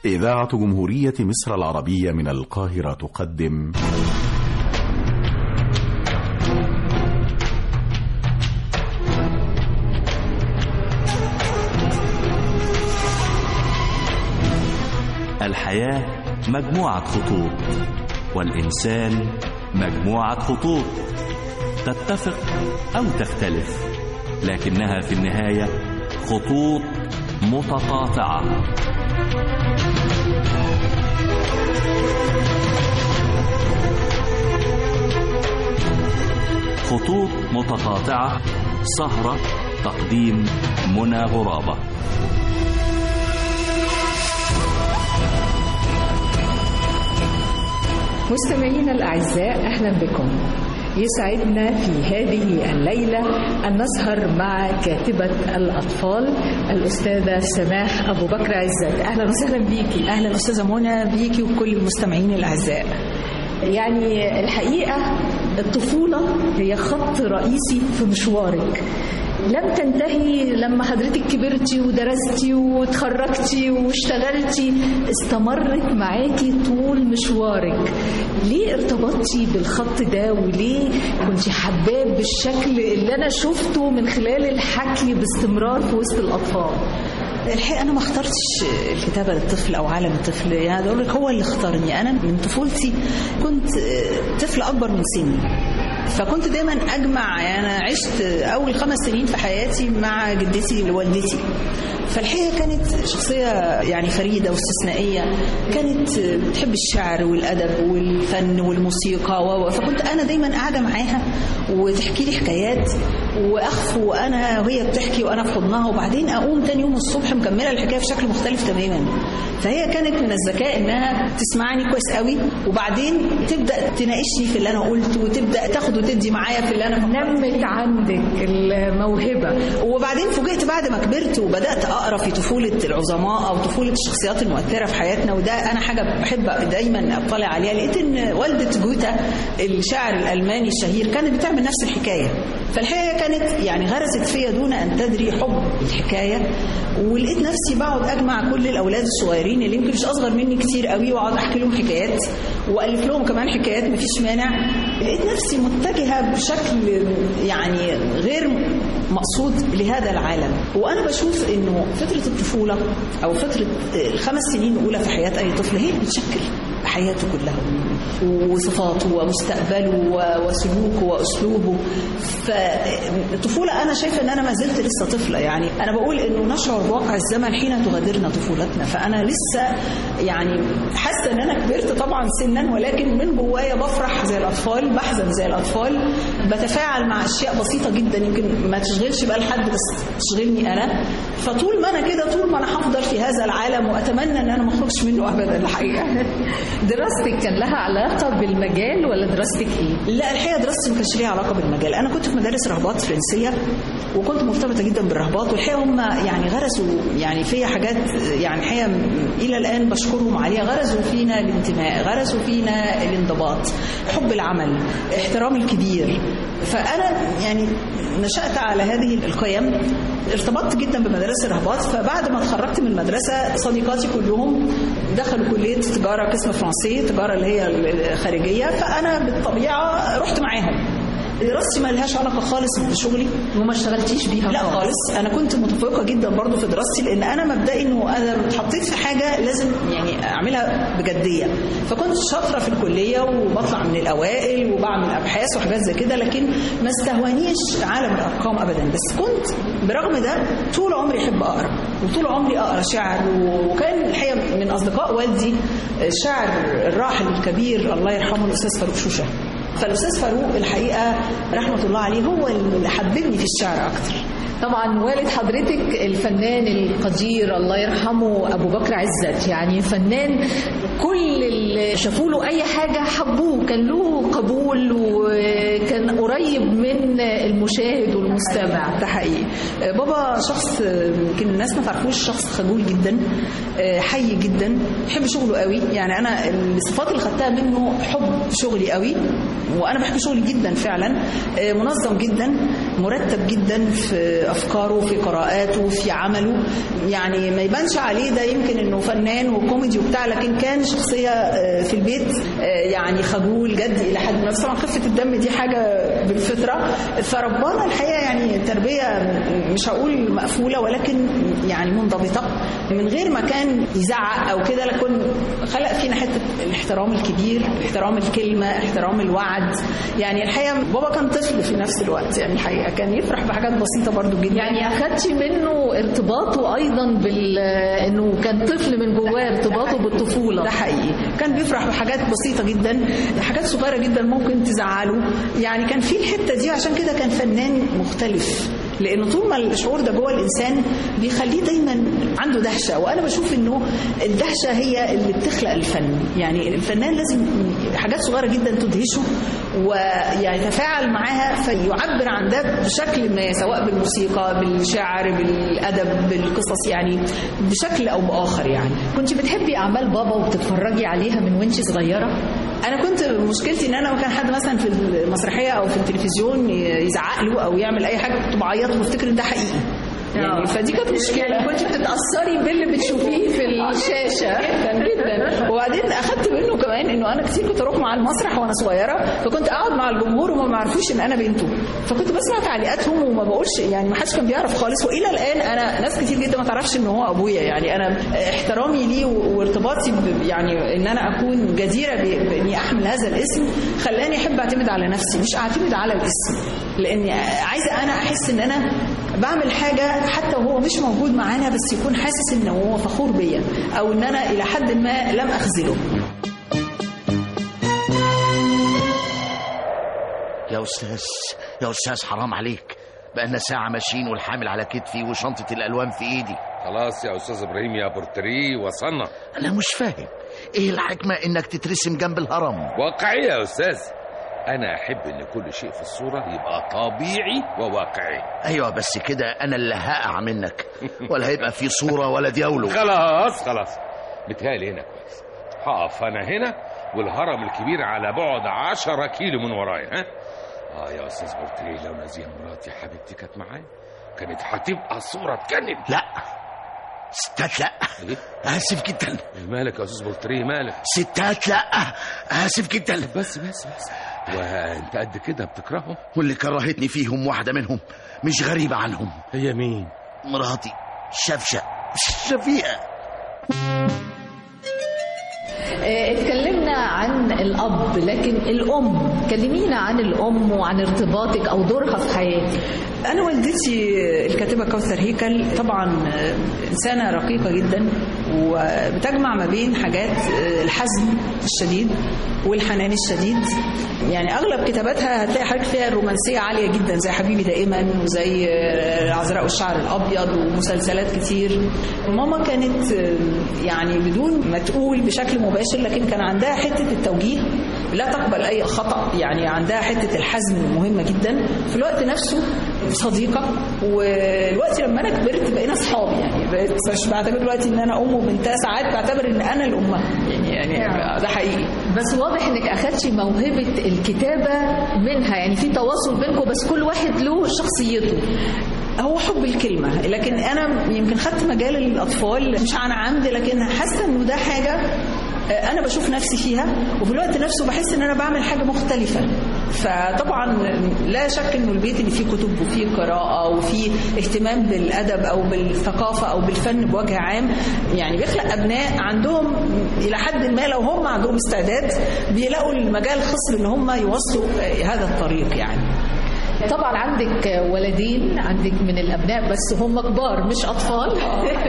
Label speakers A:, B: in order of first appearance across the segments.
A: إذاعة جمهورية مصر العربية من القاهرة تقدم
B: الحياة مجموعة خطوط والإنسان مجموعة خطوط تتفق أو تختلف لكنها في النهاية خطوط متقاطعة خطوط متقاطعة سهرة تقديم منى غرابة
C: مستمعينا الأعزاء أهلا بكم يسعدنا في هذه الليلة أن نسهر مع كاتبة الأطفال الأستاذة سماح أبو بكر عزت أهلا وسهلا بيكي
D: اهلا استاذه منى بيكي وكل المستمعين الاعزاء
C: يعني الحقيقة الطفولة هي خط رئيسي في مشوارك لم تنتهي لما حضرتك كبرتي ودرستي وتخرجتي واشتغلتي استمرت معاكي طول مشوارك ليه ارتبطتي بالخط ده وليه كنت حباه بالشكل اللي انا شفته من خلال الحكي باستمرار في وسط الاطفال
D: الحقيقه انا ما اخترتش الكتابه للطفل او عالم الطفل يعني اقول لك هو اللي اختارني انا من طفولتي كنت طفل اكبر من سني فكنت دايما اجمع يعني انا عشت اول خمس سنين في حياتي مع جدتي ووالدتي فالحقيقه كانت شخصيه يعني فريده واستثنائيه كانت بتحب الشعر والادب والفن والموسيقى و- فكنت انا دايما قاعده معاها وتحكي لي حكايات واخفو وانا وهي بتحكي وانا في حضنها وبعدين اقوم تاني يوم الصبح مكمله الحكايه بشكل مختلف تماما فهي كانت من الذكاء انها تسمعني كويس قوي وبعدين تبدا تناقشني في اللي انا قلته وتبدا تاخد وتدي معايا في اللي انا فكرت
C: نمت عندك الموهبة
D: وبعدين فوجئت بعد ما كبرت وبدات اقرا في طفوله العظماء او طفوله الشخصيات المؤثره في حياتنا وده انا حاجه بحب دايما اطلع عليها لقيت ان والده جوتا الشاعر الالماني الشهير كانت بتعمل نفس الحكايه فالحقيقه كانت يعني غرست فيا دون ان تدري حب الحكايه ولقيت نفسي بقعد اجمع كل الاولاد الصغيرين اللي يمكن مش اصغر مني كتير قوي واقعد احكي لهم حكايات والف لهم كمان حكايات مفيش مانع لقيت نفسي متجهه بشكل يعني غير مقصود لهذا العالم وانا بشوف انه فتره الطفوله او فتره الخمس سنين الاولى في حياه اي طفل هي اللي بتشكل حياته كلها وصفاته ومستقبله و- وسلوكه واسلوبه فالطفوله انا شايفه ان انا ما زلت لسه طفله يعني انا بقول انه نشعر بواقع الزمن حين تغادرنا طفولتنا فانا لسه يعني حاسه ان انا كبرت طبعا سنا ولكن من جوايا بفرح زي الاطفال بحزن زي الاطفال بتفاعل مع اشياء بسيطه جدا يمكن ما تشغلش بال حد بس تشغلني انا فطول ما انا كده طول ما انا هفضل في هذا العالم واتمنى ان انا ما اخرجش منه ابدا الحقيقه
C: دراستك كان لها علاقة بالمجال ولا دراستك ايه؟
D: لا الحقيقه دراستي ما كانش ليها علاقه بالمجال انا كنت في مدارس رهبات فرنسيه وكنت مرتبطه جدا بالرهبات والحقيقه هم يعني غرسوا يعني فيا حاجات يعني الحقيقه الى الان بشكرهم عليها غرسوا فينا الانتماء غرسوا فينا الانضباط حب العمل احترام الكبير فانا يعني نشات على هذه القيم ارتبطت جدا بمدارس الرهبات فبعد ما اتخرجت من المدرسه صديقاتي كلهم دخلوا كليه تجاره قسم فرنسي تجاره اللي هي الخارجيه فانا بالطبيعه رحت معاهم دراستي ما لهاش علاقه خالص بشغلي
C: وما اشتغلتيش بيها
D: لا خالص انا كنت متفوقه جدا برضو في دراستي لان انا مبدئي انه انا لو اتحطيت في حاجه لازم يعني اعملها بجديه فكنت شاطره في الكليه وبطلع من الاوائل وبعمل ابحاث وحاجات زي كده لكن ما استهوانيش عالم الارقام ابدا بس كنت برغم ده طول عمري احب اقرا وطول عمري اقرا شعر وكان الحقيقه من اصدقاء والدي الشاعر الراحل الكبير الله يرحمه الاستاذ فاروق شوشه فالاستاذ فاروق الحقيقه رحمه الله عليه هو اللي حببني في الشعر اكتر
C: طبعا والد حضرتك الفنان القدير الله يرحمه ابو بكر عزت يعني فنان كل اللي شافوا له اي حاجه حبوه كان له قبول وكان قريب من المشاهد والمستمع
D: ده حقيقي بابا شخص يمكن الناس ما تعرفوش شخص خجول جدا حي جدا بيحب شغله قوي يعني انا الصفات اللي خدتها منه حب شغلي قوي وانا بحب شغلي جدا فعلا منظم جدا مرتب جدا في افكاره في قراءاته في عمله يعني ما يبانش عليه ده يمكن انه فنان وكوميدي وبتاع لكن كان شخصيه آه، في البيت آه، يعني خجول جد الى حد ما بس طبعا خفه الدم دي حاجه بالفطره فربنا الحقيقه يعني تربيه مش هقول مقفوله ولكن يعني منضبطه من غير ما كان يزعق او كده لكن خلق فينا حته الاحترام الكبير احترام الكلمه احترام الوعد يعني الحقيقه بابا كان طفل في نفس الوقت يعني الحقيقه كان يفرح بحاجات بسيطه برضو جدا
C: يعني اخدتي منه ارتباطه ايضا بال انه كان طفل من جواه ارتباطه بالطفوله
D: ده حقيقي كان بيفرح بحاجات بسيطه جدا حاجات صغيره جدا ممكن تزعله يعني كان في الحته دي عشان كده كان فنان مختلف لان طول ما الشعور ده جوه الانسان بيخليه دايما عنده دهشه وانا بشوف انه الدهشه هي اللي بتخلق الفن يعني الفنان لازم حاجات صغيره جدا تدهشه ويعني يتفاعل معاها فيعبر عن ده بشكل ما سواء بالموسيقى بالشعر بالادب بالقصص يعني بشكل او باخر يعني
C: كنت بتحبي اعمال بابا وبتتفرجي عليها من وانت صغيره
D: انا كنت مشكلتي ان انا لما كان حد مثلا في المسرحيه او في التلفزيون يزعق له او يعمل اي حاجه كنت بعيط وافتكر ان ده حقيقي يعني فدي كانت مشكله
C: يعني كنت بتتاثري باللي بتشوفيه في الشاشه
D: جدا جدا وبعدين اخدت منه كمان انه انا كتير كنت اروح مع المسرح وانا صغيره فكنت اقعد مع الجمهور وما معرفوش ان انا بنته فكنت بسمع تعليقاتهم وما بقولش يعني ما حدش كان بيعرف خالص والى الان انا ناس كتير جدا ما تعرفش ان هو ابويا يعني انا احترامي ليه وارتباطي ب- يعني ان انا اكون جديره ب- باني احمل هذا الاسم خلاني احب اعتمد على نفسي مش اعتمد على الاسم لاني عايزه انا احس ان انا بعمل حاجه حتى وهو مش موجود معانا بس يكون حاسس ان هو فخور بيا او ان انا الى حد ما لم اخذله
E: يا أستاذ يا أستاذ حرام عليك بقالنا ساعة ماشيين والحامل على كتفي وشنطة الألوان في إيدي
F: خلاص يا استاذ ابراهيم يا بورتري وصلنا
E: أنا مش فاهم إيه الحكمة إنك تترسم جنب الهرم
F: واقعية يا استاذ انا احب ان كل شيء في الصوره يبقى طبيعي وواقعي
E: أيوة بس كده أنا اللي هقع منك ولا هيبقى في صورة ولا دياولو
F: خلاص خلاص متهيألي هنا كويس هقف انا هنا والهرم الكبير على بعد عشرة كيلو من ورايا ها اه يا استاذ بورتري لو نزيه مراتي حبيبتي كانت معايا كانت هتبقى الصوره تجنن
E: لا ستات لا
F: إيه؟
E: آسف جدا
F: مالك يا استاذ بورتري مالك
E: ستات لا آسف جدا
F: بس بس بس وانت قد كده بتكرههم
E: واللي كرهتني فيهم واحدة منهم مش غريبة عنهم
F: هي مين
E: مراتي شفشة شفيقة
C: آه، اتكلمنا عن الاب لكن الام كلمينا عن الام وعن ارتباطك او دورها في حياتك
D: انا والدتي الكاتبه كوثر هيكل طبعا انسانه رقيقه جدا وبتجمع ما بين حاجات الحزم الشديد والحنان الشديد يعني اغلب كتاباتها هتلاقي حاجات فيها الرومانسيه عاليه جدا زي حبيبي دائما وزي العذراء والشعر الابيض ومسلسلات كتير ماما كانت يعني بدون ما تقول بشكل مباشر لكن كان عندها حته التوجيه لا تقبل اي خطا يعني عندها حته الحزم مهمه جدا في الوقت نفسه صديقه والوقت لما انا كبرت بقينا اصحاب يعني بقيت مش بعتبر دلوقتي ان انا ام وبنتها ساعات بعتبر ان انا الامها يعني يعني ده حقيقي
C: بس واضح انك اخدتي موهبه الكتابه منها يعني في تواصل بينكم بس كل واحد له شخصيته
D: هو حب الكلمة لكن أنا يمكن خدت مجال الأطفال مش عن عمد لكن حاسة إنه ده حاجة أنا بشوف نفسي فيها وفي الوقت نفسه بحس إن أنا بعمل حاجة مختلفة فطبعا لا شك إنه البيت اللي فيه كتب وفيه قراءة وفيه اهتمام بالأدب أو بالثقافة أو بالفن بوجه عام يعني بيخلق أبناء عندهم إلى حد ما لو هم عندهم استعداد بيلاقوا المجال خصب إن هم يوصلوا هذا الطريق يعني
C: طبعا عندك ولدين عندك من الابناء بس هم كبار مش اطفال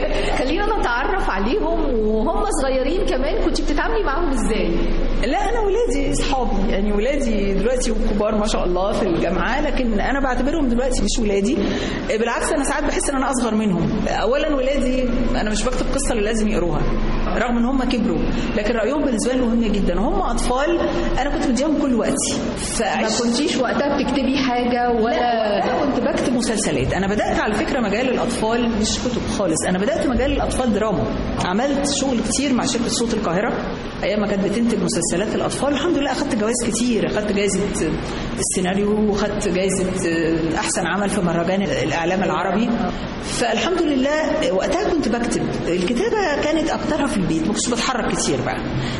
C: خلينا نتعرف عليهم وهم صغيرين كمان كنت بتتعاملي معاهم ازاي
D: لا انا ولادي اصحابي يعني ولادي دلوقتي كبار ما شاء الله في الجامعه لكن انا بعتبرهم دلوقتي مش ولادي بالعكس انا ساعات بحس ان انا اصغر منهم اولا ولادي انا مش بكتب قصه اللي لازم يقروها رغم ان هم كبروا لكن رايهم بالنسبه لي مهم جدا وهم اطفال انا كنت مديهم كل وقتي
C: ما كنتيش وقتها بتكتبي حاجه ولا
D: لا كنت بكتب مسلسلات انا بدات على فكره مجال الاطفال مش كتب خالص انا بدات مجال الاطفال دراما عملت شغل كتير مع شركه صوت القاهره ايام ما كانت بتنتج مسلسلات الاطفال الحمد لله اخدت جوائز كتير اخدت جائزه السيناريو وخدت جايزه آه، احسن عمل في مهرجان الاعلام العربي فالحمد لله وقتها كنت بكتب الكتابه كانت اكترها في البيت ما كنتش بتحرك كتير بقى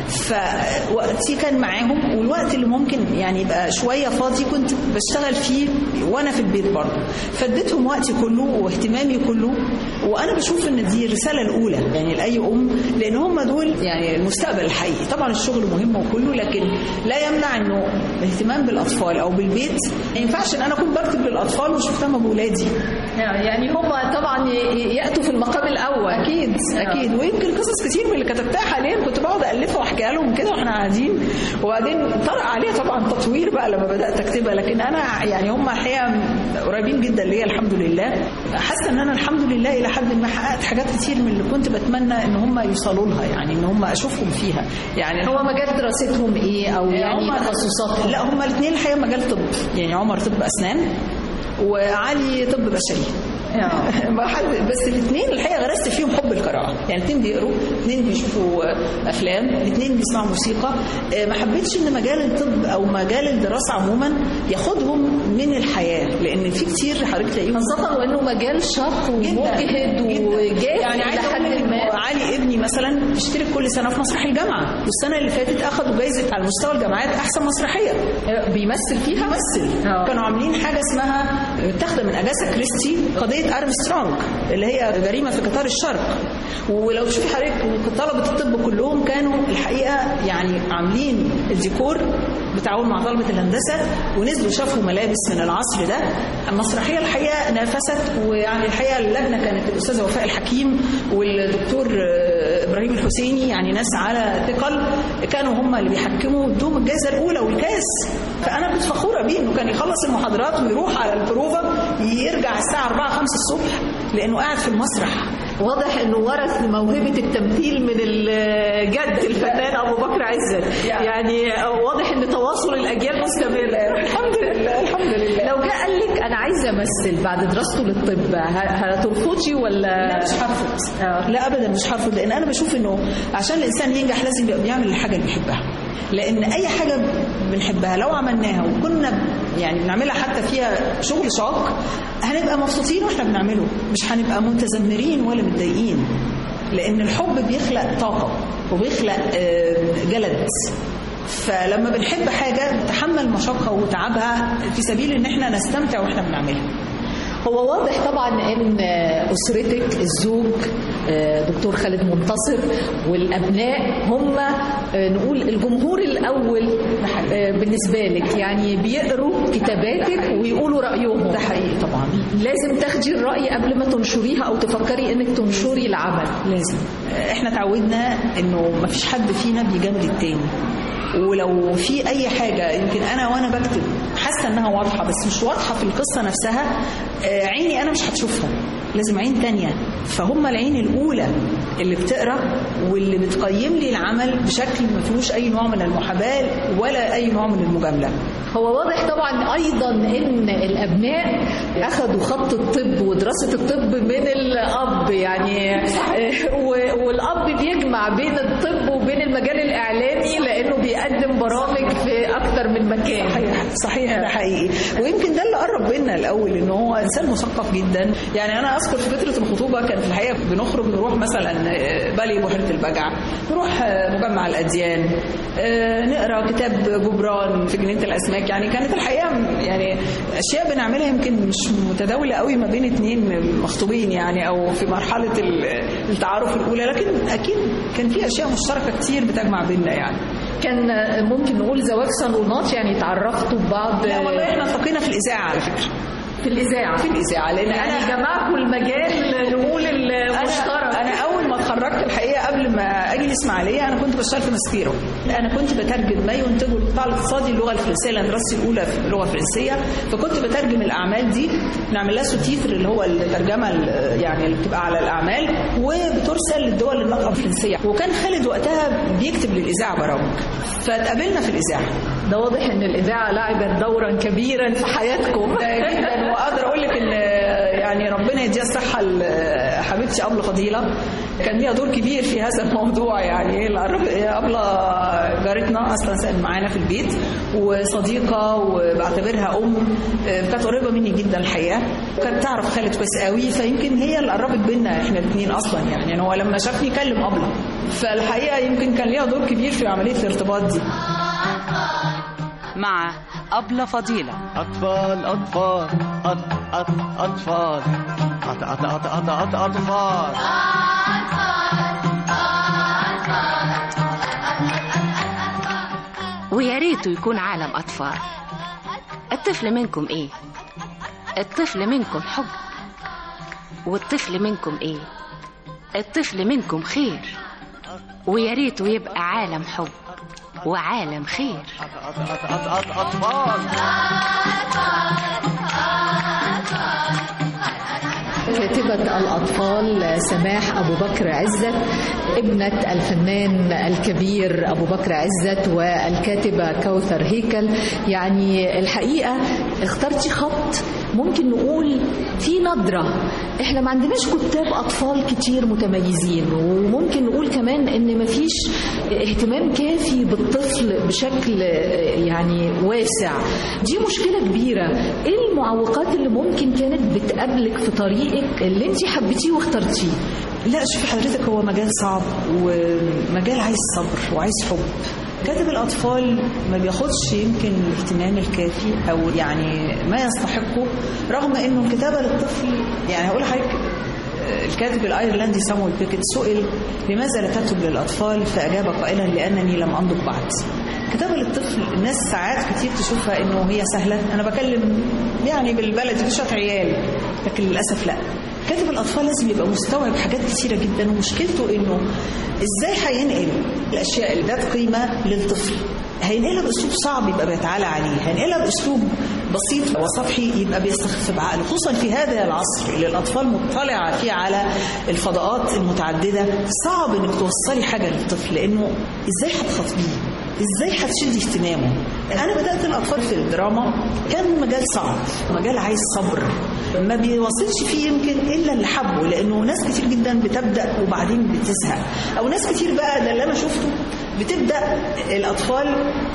D: فوقتي كان معاهم والوقت اللي ممكن يعني يبقى شويه فاضي كنت بشتغل فيه وانا في البيت برضه فاديتهم وقتي كله واهتمامي كله وانا بشوف ان دي الرساله الاولى يعني لاي ام لان هم دول يعني المستقبل الحقيقي طبعا الشغل مهم وكله لكن لا يمنع انه الاهتمام بالاطفال او بالبيت ما ينفعش ان انا اكون بكتب للاطفال ومش مهتمه باولادي
C: يعني هم طبعا ي- ياتوا في المقام الاول
D: اكيد اكيد ويمكن قصص كتير من اللي كتبتها حاليا كنت بقعد الفها واحكيها لهم كده واحنا قاعدين وبعدين طرق عليها طبعا تطوير بقى لما بدات اكتبها لكن انا يعني هم الحقيقه قريبين جدا ليا الحمد لله حاسه ان انا الحمد لله الى حد ما حققت حاجات كتير من اللي كنت بتمنى ان هم يوصلوا لها يعني ان هم اشوفهم فيها يعني
C: هو مجال دراستهم ايه او يعني
D: هم-
C: تخصصاتهم
D: لا هم الاثنين الحقيقه مجال طب يعني عمر طب اسنان وعلي طب بشري ما حد- بس الاثنين الحقيقه غرست فيهم حب القراءه يعني الاثنين بيقروا الاثنين بيشوفوا افلام الاثنين بيسمعوا موسيقى آه، ما حبيتش ان مجال الطب او مجال الدراسه عموما ياخدهم من الحياه لان في كتير حضرتك تلاقيهم
C: خاصة وانه مجال شاق ومجهد وجاف
D: يعني
C: الى
D: عايزه
C: حد
D: اقول
C: ما
D: إنه علي ابني مثلا بيشترك كل سنه في مسرح الجامعه والسنه اللي فاتت اخذوا جايزه على مستوى الجامعات احسن مسرحيه
C: بيمثل فيها
D: بيمثل
C: آه.
D: كانوا عاملين حاجه اسمها متاخده من اجاسا كريستي قضيه ارمسترونج اللي هي جريمه في قطار الشرق ولو تشوفي حضرتك طلبه الطب كلهم كانوا الحقيقه يعني عاملين الديكور بتعاون مع طلبه الهندسه ونزلوا شافوا ملابس من العصر ده المسرحيه الحقيقه نافست ويعني الحقيقه اللجنه كانت الاستاذه وفاء الحكيم والدكتور آه، ابراهيم الحسيني يعني ناس على ثقل كانوا هم اللي بيحكموا ادوهم الجائزه الاولى والكاس فانا كنت فخوره بيه انه كان يخلص المحاضرات ويروح على البروفه يرجع الساعه 4 5 الصبح لانه قاعد في المسرح
C: واضح انه ورث موهبة التمثيل من الجد الفنان ابو بكر عزت يعني واضح ان تواصل الاجيال مستمر
D: الحمد لله الحمد لله
C: لو جه قال لك انا عايزه امثل بعد دراسته للطب ه- هترفضي ولا
D: لا مش هرفض
C: آه.
D: لا ابدا مش هرفض لان انا بشوف انه عشان الانسان ينجح لازم يبقى بيعمل الحاجه اللي بيحبها لان اي حاجه بنحبها لو عملناها وكنا يعني بنعملها حتى فيها شغل شاق هنبقى مبسوطين واحنا بنعمله مش هنبقى متذمرين ولا متضايقين لان الحب بيخلق طاقه وبيخلق آه، جلد فلما بنحب حاجه نتحمل مشقه وتعبها في سبيل ان احنا نستمتع واحنا بنعملها
C: هو واضح طبعا ان اسرتك الزوج آه، دكتور خالد منتصر والابناء هم آه، نقول الجمهور الاول آه، بالنسبه لك يعني بيقروا كتاباتك ويقولوا رايهم
D: ده حقيقي طبعا
C: لازم تاخدي الراي قبل ما تنشريها او تفكري انك تنشري العمل
D: لازم احنا اتعودنا انه ما فيش حد فينا بيجامل التاني ولو في اي حاجه يمكن انا وانا بكتب حاسه انها واضحه بس مش واضحه في القصه نفسها آه، عيني انا مش هتشوفها لازم عين تانية فهم العين الاولى اللي بتقرا واللي بتقيم لي العمل بشكل ما فيهوش اي نوع من المحاباه ولا اي نوع من المجامله
C: هو واضح طبعا ايضا ان الابناء اخذوا خط الطب ودراسه الطب من الاب يعني آه، و- والاب بيجمع بين الطب وبين المجال الاعلامي لانه بيقدم برامج في اكتر من مكان
D: صحيح صحيح ده حقيقي ويمكن ده اللي قرب بينا الاول ان هو انسان مثقف جدا يعني انا اذكر في فتره الخطوبه كان في الحقيقه بنخرج نروح مثلا آه، بالي بحيره البجع نروح آه، مجمع الاديان آه، نقرا كتاب جبران في جنينه الاسماك يعني كانت الحقيقه يعني اشياء بنعملها يمكن مش متداوله قوي ما بين اتنين مخطوبين يعني او في مرحله ال- التعارف الاولى لكن اكيد كان في اشياء مشتركه كتير بتجمع بينا يعني
C: كان ممكن نقول زواج صالونات يعني تعرفتوا ببعض
D: لا والله احنا التقينا في الاذاعه على فكره
C: في الاذاعه
D: في الاذاعه لان
C: يعني
D: انا
C: جمعكم المجال نقول المشترك
D: انا اول ما اتخرجت الحقيقه قبل ما اجي الاسماعيليه انا كنت بشتغل في ماسبيرو انا كنت بترجم ما ينتجه القطاع الاقتصادي اللغه الفرنسيه لان دراستي الاولى في اللغه الفرنسيه فكنت بترجم الاعمال دي نعمل لها سوتيتر اللي هو الترجمه ال- يعني اللي بتبقى على الاعمال وبترسل للدول الناطقه الفرنسيه وكان خالد وقتها بيكتب للاذاعه برامج فاتقابلنا في الاذاعه
C: ده واضح ان الاذاعه لعبت دورا كبيرا في حياتكم
D: جدا واقدر اقول لك ان يعني ربنا يديها الصحه لحبيبتي ابله فضيله كان ليها دور كبير في هذا الموضوع يعني القرب أبلة جارتنا أصلا ساكنة معانا في البيت وصديقة وبعتبرها أم كانت قريبة مني جدا الحقيقة وكانت تعرف خالد كويس قوي فيمكن هي اللي قربت بينا احنا الاثنين أصلا يعني, يعني هو لما شافني كلم أبلة فالحقيقة يمكن كان ليها دور كبير في عملية الارتباط دي
G: مع أبلة فضيلة
H: أطفال أطفال أط أط أطفال أط أط أط أط أط أطفال
I: ويا ريته يكون عالم أطفال الطفل منكم إيه؟ الطفل منكم حب والطفل منكم إيه؟ الطفل منكم خير ويا ريته يبقى عالم حب وعالم خير
H: أط أط أط أط أطفال
C: كاتبة الأطفال سماح أبو بكر عزت ابنة الفنان الكبير أبو بكر عزت والكاتبة كوثر هيكل يعني الحقيقة اخترتي خط ممكن نقول في نظرة احنا ما عندناش كتاب أطفال كتير متميزين وممكن نقول كمان ان مفيش اهتمام كافي بالطفل بشكل يعني واسع دي مشكلة كبيرة ايه المعوقات اللي ممكن كانت بتقابلك في طريقك اللي انت حبيتيه واخترتيه
D: لا شوفي حضرتك هو مجال صعب ومجال عايز صبر وعايز حب كاتب الأطفال ما بياخدش يمكن الاهتمام الكافي أو يعني ما يستحقه رغم أنه الكتابة للطفل يعني هقول لحضرتك الكاتب الايرلندي سامويل بيكيت سئل لماذا لا تكتب للاطفال فاجاب قائلا لانني لم انضج بعد كتابه للطفل الناس ساعات كتير تشوفها انه هي سهله انا بكلم يعني بالبلد دي شويه عيال لكن للاسف لا كاتب الاطفال لازم يبقى مستوعب حاجات كتيره جدا ومشكلته انه ازاي هينقل الاشياء اللي ذات قيمه للطفل هينقلها باسلوب صعب يبقى بيتعالى عليه هينقلها باسلوب بسيط وسطحي يبقى بيستخف بعقله خصوصا في هذا العصر اللي الاطفال مطلعه فيه على الفضاءات المتعدده صعب انك توصلي حاجه للطفل لانه ازاي هتخاطبيه ازاي هتشدي اهتمامه انا بدات الاطفال في الدراما كان مجال صعب مجال عايز صبر ما بيوصلش فيه يمكن الا اللي حبه لانه ناس كتير جدا بتبدا وبعدين بتزهق او ناس كتير بقى ده اللي انا شفته بتبدا الاطفال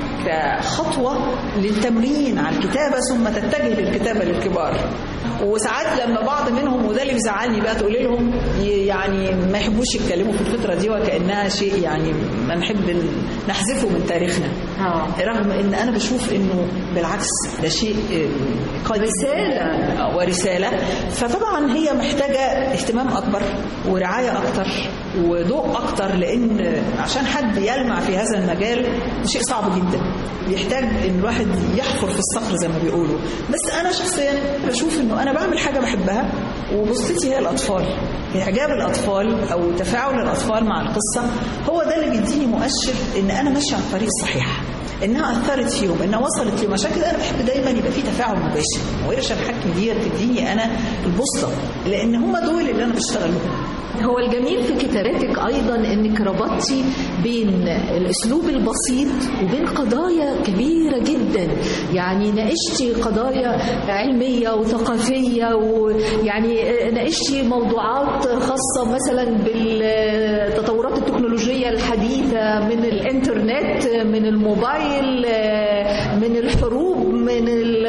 D: كخطوه للتمرين على الكتابه ثم تتجه للكتابه للكبار وساعات لما بعض منهم وده اللي بيزعلني بقى تقولي لهم يعني ما يحبوش يتكلموا في الفتره دي وكانها شيء يعني ما نحب نحذفه من تاريخنا
C: آه.
D: رغم ان انا بشوف انه بالعكس ده شيء قد
C: رسالة.
D: ورساله فطبعا هي محتاجه اهتمام اكبر ورعايه اكتر وضوء اكتر لان عشان حد يلمع في هذا المجال ده شيء صعب جدا بيحتاج ان الواحد يحفر في الصخر زي ما بيقولوا بس انا شخصيا بشوف انه انا بعمل حاجه بحبها وبصتي هي الاطفال اعجاب الاطفال او تفاعل الاطفال مع القصه هو ده اللي بيديني مؤشر ان انا ماشيه على الطريق الصحيح انها اثرت فيهم انها وصلت لهم عشان كده انا بحب دايما يبقى في تفاعل مباشر ورشه الحكم دي تديني انا البوصله لان هم دول اللي انا بشتغل لهم
C: هو الجميل في كتاباتك ايضا انك ربطتي بين الاسلوب البسيط وبين قضايا كبيره جدا يعني ناقشتي قضايا علميه وثقافيه ويعني ناقشتي موضوعات خاصه مثلا بالتطورات التكنولوجيه الحديثه من الانترنت من الموبايل من الحروب من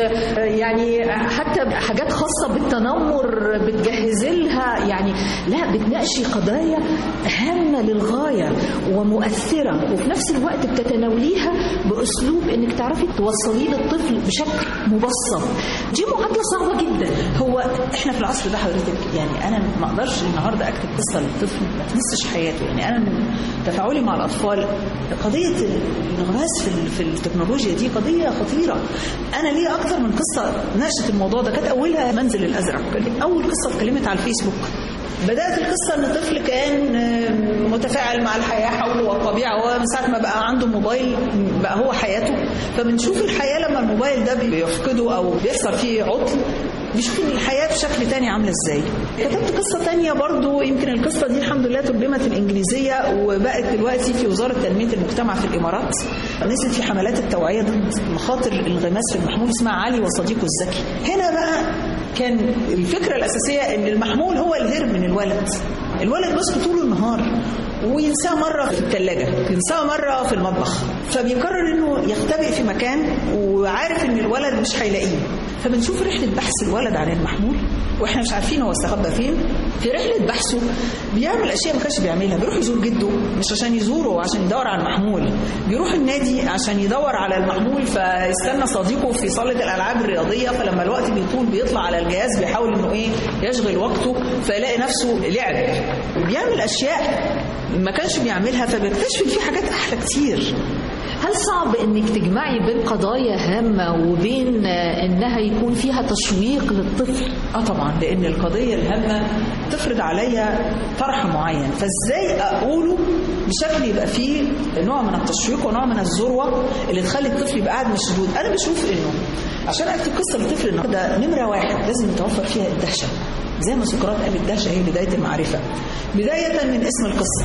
C: يعني حتى حاجات خاصه بالتنمر بتجهزي لها يعني لا بتناقشي قضايا هامه للغايه ومؤثره وفي نفس الوقت بتتناوليها باسلوب انك تعرفي توصليه للطفل بشكل مبسط دي معادله صعبه جدا
D: هو احنا في العصر ده حضرتك يعني انا ما اقدرش النهارده اكتب قصه للطفل ما تمسش حياته يعني انا من تفاعلي مع الاطفال قضيه الانغماس في في التكنولوجيا دي قضيه خطيره انا ليه اكتر من قصه ناقشت الموضوع ده كانت اولها منزل الازرق كانت اول قصه اتكلمت على الفيسبوك بدات القصه ان الطفل كان متفاعل مع الحياه حوله والطبيعه هو من ساعه ما بقى عنده موبايل بقى هو حياته فبنشوف الحياه لما الموبايل ده بيفقده او بيحصل فيه عطل بيشوف ان الحياه بشكل تاني عامله ازاي كتبت قصه تانية برضو يمكن القصه دي الحمد لله ترجمت الانجليزيه وبقت دلوقتي في وزاره تنميه المجتمع في الامارات نزلت في حملات التوعيه ضد مخاطر الانغماس في المحمول اسمها علي وصديقه الذكي هنا بقى كان الفكرة الأساسية إن المحمول هو الهرب من الولد الولد ماسكه طول النهار وينساه مره في الثلاجه ينساه مره في المطبخ فبيقرر انه يختبئ في مكان وعارف ان الولد مش هيلاقيه فبنشوف رحله بحث الولد عن المحمول واحنا مش عارفين هو استخبى فين في رحله بحثه بيعمل اشياء ما كانش بيعملها بيروح يزور جده مش عشان يزوره عشان يدور على المحمول بيروح النادي عشان يدور على المحمول فيستنى صديقه في صاله الالعاب الرياضيه فلما الوقت بيطول بيطلع على الجهاز بيحاول انه ايه يشغل وقته فيلاقي نفسه لعب بيعمل اشياء ما كانش بيعملها فبيكتشف ان في حاجات احلى كتير
C: هل صعب انك تجمعي بين قضايا هامه وبين آه، انها يكون فيها تشويق للطفل
D: اه طبعا لان القضيه الهامه تفرض عليا طرح معين فازاي اقوله بشكل يبقى فيه نوع من التشويق ونوع من الذروه اللي تخلي الطفل يبقى قاعد مشدود انا بشوف انه عشان اكتب قصه للطفل النهارده نمره واحد لازم يتوفر فيها الدهشه زي ما سقراط قال الدهشه هي بدايه المعرفه بدايه من اسم القصه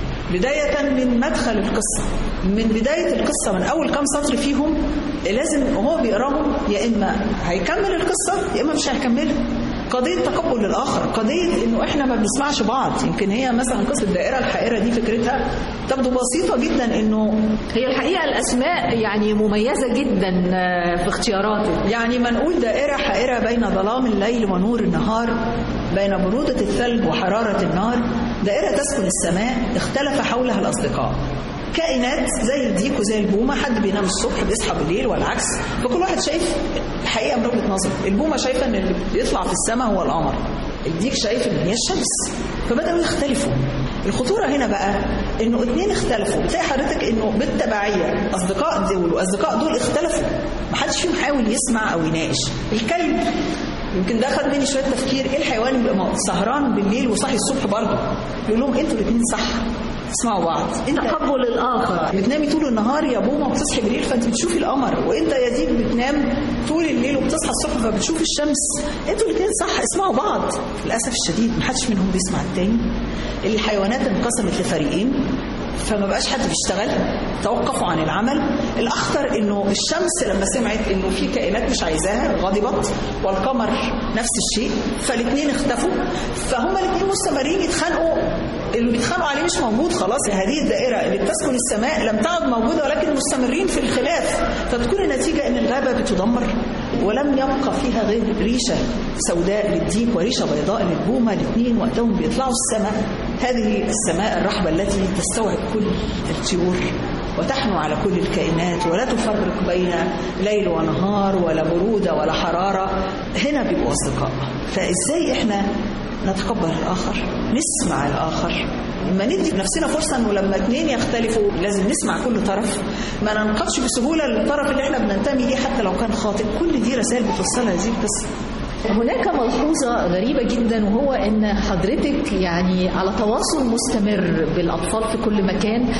D: بداية من مدخل القصة من بداية القصة من أول كام سطر فيهم لازم وهو بيقراهم يا إما هيكمل القصة يا إما مش هيكملها قضية تقبل الآخر قضية إنه إحنا ما بنسمعش بعض يمكن هي مثلا قصة الدائرة الحائرة دي فكرتها تبدو بسيطة جدا إنه
C: هي الحقيقه الاسماء يعني مميزه جدا آه، في اختياراتك
D: يعني ما نقول دائرة حائرة بين ظلام الليل ونور النهار بين برودة الثلج وحرارة النار دائرة تسكن السماء اختلف حولها الأصدقاء كائنات زي الديك وزي البومة حد بينام الصبح بيصحى بالليل والعكس فكل واحد شايف الحقيقة من وجهة نظر البومة شايفة ان اللي بيطلع في السماء هو القمر الديك شايف ان هي الشمس فبدأوا يختلفوا الخطورة هنا بقى انه اتنين اختلفوا بتلاقي حضرتك انه بالتبعية اصدقاء دول واصدقاء دول اختلفوا محدش فيهم حاول يسمع او يناقش الكلب يمكن ده خد مني شويه تفكير ايه الحيوان اللي بيبقى سهران بالليل وصاحي الصبح برضه يقول لهم انتوا الاثنين صح اسمعوا بعض انت
C: تقبل الاخر
D: بتنامي طول النهار يا بومه وبتصحي بالليل فانت بتشوفي القمر وانت يا ديك بتنام طول الليل وبتصحى الصبح فبتشوفي الشمس انتوا الاثنين صح اسمعوا بعض للاسف الشديد محدش منهم بيسمع التاني الحيوانات انقسمت لفريقين فما بقاش حد بيشتغل توقفوا عن العمل الاخطر انه الشمس لما سمعت انه في كائنات مش عايزاها غضبت والقمر نفس الشيء فالاثنين اختفوا فهما الاثنين مستمرين يتخانقوا اللي بيتخانقوا عليه مش موجود خلاص هذه الدائره اللي بتسكن السماء لم تعد موجوده ولكن مستمرين في الخلاف فتكون النتيجه ان الغابه بتدمر ولم يبقى فيها غير ريشه سوداء للديك وريشه بيضاء للبومه الاثنين وقتهم بيطلعوا السماء هذه السماء الرحبه التي تستوعب كل الطيور وتحنو على كل الكائنات ولا تفرق بين ليل ونهار ولا برودة ولا حرارة هنا بيبقوا أصدقاء فإزاي إحنا نتقبل الآخر نسمع الآخر ما ندي نفسنا فرصة انه لما اتنين يختلفوا لازم نسمع كل طرف ما ننقضش بسهولة للطرف اللي احنا بننتمي ليه حتى لو كان خاطئ كل دي رسائل بتوصلها هذه القصة
C: هناك ملحوظة غريبة جدا وهو ان حضرتك يعني على تواصل مستمر بالاطفال في كل مكان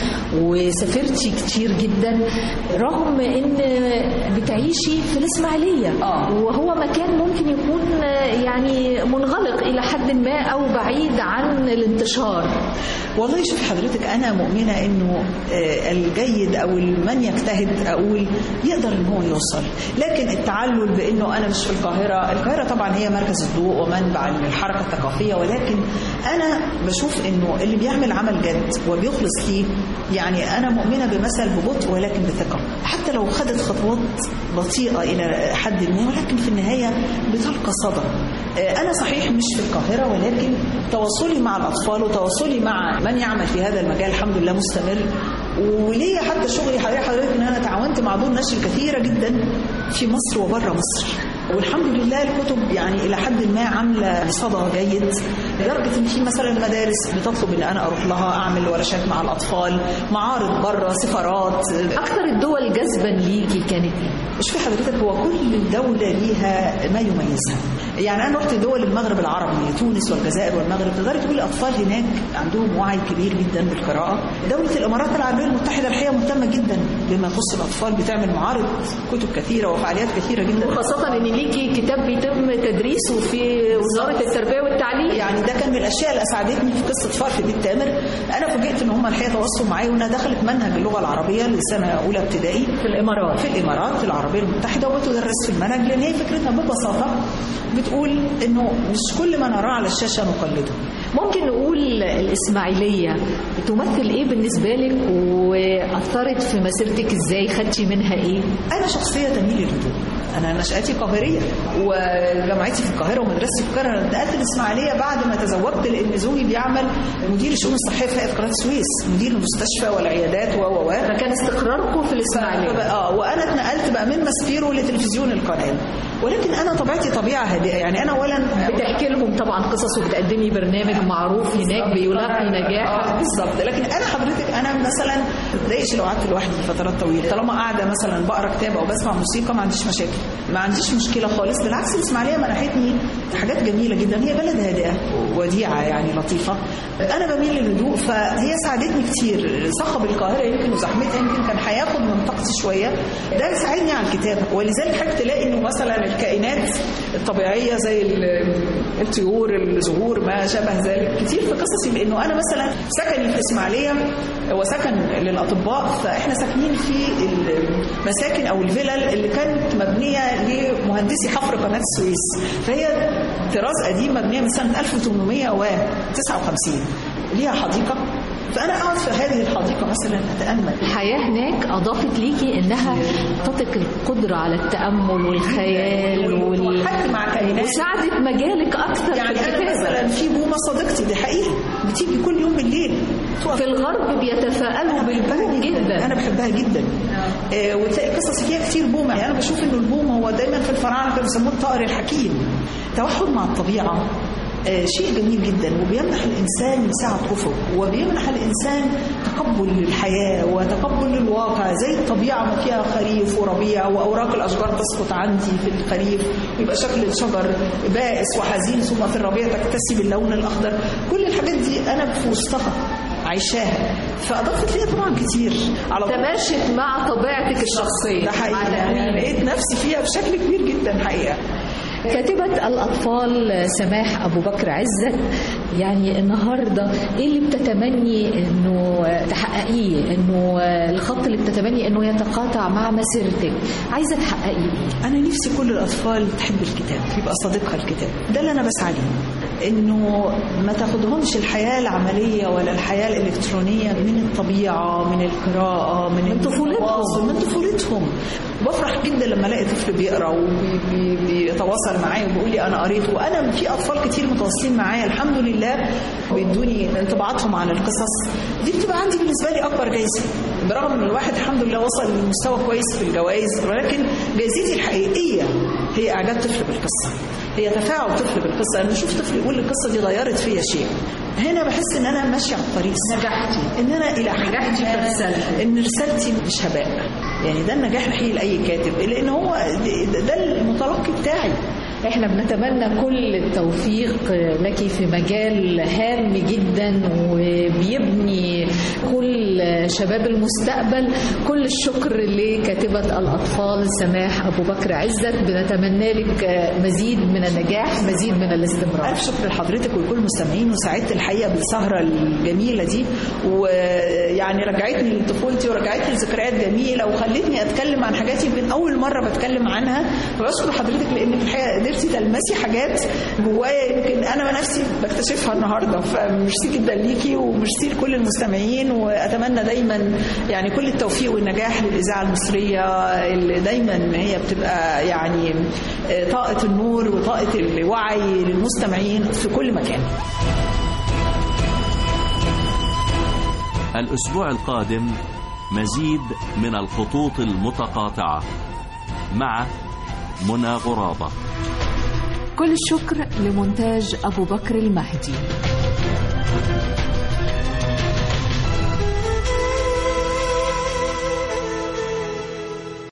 C: وسافرتي كتير جدا رغم ان بتعيشي في الاسماعيلية
D: آه.
C: وهو مكان ممكن يكون يعني منغلق الى حد ما او بعيد عن الانتشار
D: والله شوف حضرتك انا مؤمنه انه آه، الجيد او من يجتهد اقول يقدر ان هو يوصل لكن التعلل بانه انا مش في القاهره القاهره طبعا هي مركز الضوء ومنبع الحركه الثقافيه ولكن انا بشوف انه اللي بيعمل عمل جد وبيخلص فيه يعني انا مؤمنه بمثل ببطء ولكن بثقه حتى لو خدت خطوات بطيئه الى حد ما ولكن في النهايه بتلقى صدى آه، انا صحيح مش في القاهره ولكن تواصلي مع الاطفال وتواصلي مع من يعمل في هذا المجال الحمد لله مستمر وليا حتى شغلي حضرتك حضرتك ان انا تعاونت مع دور نشر كثيره جدا في مصر وبره مصر والحمد لله الكتب يعني الى حد ما عامله صدى جيد لدرجه ان في مثلا مدارس بتطلب ان انا اروح لها اعمل ورشات مع الاطفال معارض بره سفارات
C: اكثر الدول جذبا ليكي كانت ايه؟
D: مش في حضرتك هو كل دولة ليها ما يميزها يعني أنا رحت دول المغرب العربي تونس والجزائر والمغرب تقدري تقولي الأطفال هناك عندهم وعي كبير جدا بالقراءة دولة الإمارات العربية المتحدة الحقيقة مهتمة جدا بما يخص الأطفال بتعمل معارض كتب كثيرة وفعاليات كثيرة جدا
C: خاصة ان ليكي كتاب بيتم تدريسه في وزاره التربيه والتعليم
D: يعني ده كان من الاشياء اللي اسعدتني في قصه فار في بيت تامر انا فوجئت ان هم الحقيقه تواصلوا معايا وانها دخلت منهج اللغه العربيه لسنه اولى ابتدائي
C: في الامارات
D: في الامارات العربيه المتحده وبتدرس في المنهج لان هي فكرتها ببساطه بتقول انه مش كل ما نراه على الشاشه نقلده
C: ممكن نقول الإسماعيلية بتمثل إيه بالنسبة لك وأثرت في مسيرتك إزاي خدتي منها إيه؟
D: انا شخصيه تميل للهدوء انا نشاتي قاهريه وجامعتي في القاهره ومدرستي في القاهره انا انتقلت الاسماعيليه بعد ما تزوجت لان زوجي بيعمل مدير الشؤون الصحيه في هيئه قناه السويس مدير المستشفى والعيادات و و و
C: فكان استقراركم في الإسماعيلية
D: فبقى- اه وانا اتنقلت بقى من ماسبيرو لتلفزيون القناه ولكن انا طبيعتي طبيعه هادئه يعني انا اولا
C: بتحكي لهم طبعا قصص وبتقدمي برنامج معروف هناك بيلاقي نجاح
D: اه بالظبط لكن انا حضرتك انا مثلا ما بتضايقش لو قعدت لوحدي فترات طويله طالما قاعده مثلا بقرا كتاب او بسمع موسيقى ما عنديش مشاكل ما عنديش مشكله خالص بالعكس الاسماعيليه منحتني حاجات جميله جدا هي بلد هادئه وديعه يعني لطيفه انا بميل للهدوء فهي ساعدتني كتير صخب القاهره يمكن وزحمتها يمكن كان هياخد من طاقتي شويه ده يساعدني على الكتابه ولذلك حضرتك تلاقي انه مثلا الكائنات الطبيعيه زي ال- الطيور الزهور ما شابه ذلك كتير في قصصي لانه انا مثلا سكني في الاسماعيليه هو سكن للاطباء فاحنا ساكنين في المساكن او الفلل اللي كانت مبنيه لمهندسي حفر قناه السويس فهي طراز قديم مبنيه من سنه 1859 ليها حديقه فانا اقعد في هذه الحديقه مثلا اتامل
C: الحياة هناك أضافت ليكي إنها تعطيك القدرة على التأمل والخيال وال...
D: وحتى مع كائنات
C: وساعدت مجالك أكثر
D: يعني
C: في
D: انا
C: الكتابة
D: مثلا في بومه صديقتي دي حقيقه بتيجي كل يوم بالليل تقف
C: في الغرب بيتفائلوا بالبوم جدا
D: انا بحبها جدا آه وتلاقي قصص فيها كتير بومه يعني انا بشوف انه البوم هو دايما في الفراعنه كانوا بيسموه الطائر الحكيم توحد مع الطبيعه آه شيء جميل جدا وبيمنح الانسان سعه افق وبيمنح الانسان تقبل للحياه وتقبل للواقع زي الطبيعه ما فيها خريف وربيع واوراق الاشجار تسقط عندي في الخريف ويبقى شكل الشجر بائس وحزين ثم في الربيع تكتسب اللون الاخضر كل الحاجات دي انا في وسطها عايشاها فاضافت ليا طبعا كتير على طول.
C: تماشت مع طبيعتك الشخصية
D: ده حقيقي
C: على
D: يعني
C: أمين.
D: لقيت نفسي فيها بشكل كبير جدا حقيقه
C: كاتبة الأطفال سماح أبو بكر عزت يعني النهاردة إيه اللي بتتمني إنه تحققيه إنه الخط اللي بتتمني إنه يتقاطع مع مسيرتك عايزة تحققيه إيه؟
D: انا نفسي كل الاطفال تحب الكتاب يبقى صديقها الكتاب ده اللي انا بسعى ليه انه ما تاخدهمش الحياه العمليه ولا الحياه الالكترونيه من الطبيعه من القراءه من,
C: من طفولتهم.
D: التواصل، من طفولتهم بفرح جدا لما الاقي طفل بيقرا وبيتواصل معايا وبيقول لي انا قريت وانا في اطفال كتير متواصلين معايا الحمد لله بيدوني انطباعاتهم عن القصص دي بتبقى عندي بالنسبه لي اكبر جايزه برغم ان الواحد الحمد لله وصل لمستوى كويس في الجوائز ولكن جايزتي الحقيقيه هي اعجاب طفل بالقصه هي تفاعل طفل بالقصه انا بشوف طفل يقول القصه دي غيرت فيا شيء هنا بحس ان انا ماشيه على الطريق نجحتي ان انا الى حد
C: نجحتي في
D: ما
C: رسالتك.
D: ان رسالتي مش هباء يعني ده النجاح الحقيقي لاي كاتب لان هو ده- ده المتلقي بتاعي
C: احنا بنتمنى كل التوفيق لك في مجال هام جدا وبيبني كل شباب المستقبل كل الشكر لكاتبة الأطفال سماح أبو بكر عزت بنتمنى لك مزيد من النجاح مزيد من الاستمرار
D: ألف شكر لحضرتك ولكل المستمعين وسعدت الحقيقة بالسهرة الجميلة دي ويعني رجعتني لطفولتي ورجعتني لذكريات جميلة وخلتني أتكلم عن حاجات يمكن أول مرة بتكلم عنها فبشكر حضرتك لأن في الحقيقة قدرتي تلمسي حاجات جوايا يمكن أنا نفسي بكتشفها النهاردة فميرسي جدا ليكي وميرسي لكل المستمعين وأتمنى دايما يعني كل التوفيق والنجاح للإذاعة المصرية اللي دايما هي بتبقى يعني طاقة النور وطاقة الوعي للمستمعين في كل مكان
B: الأسبوع القادم مزيد من الخطوط المتقاطعة مع منى غرابة
G: كل الشكر لمونتاج أبو بكر المهدي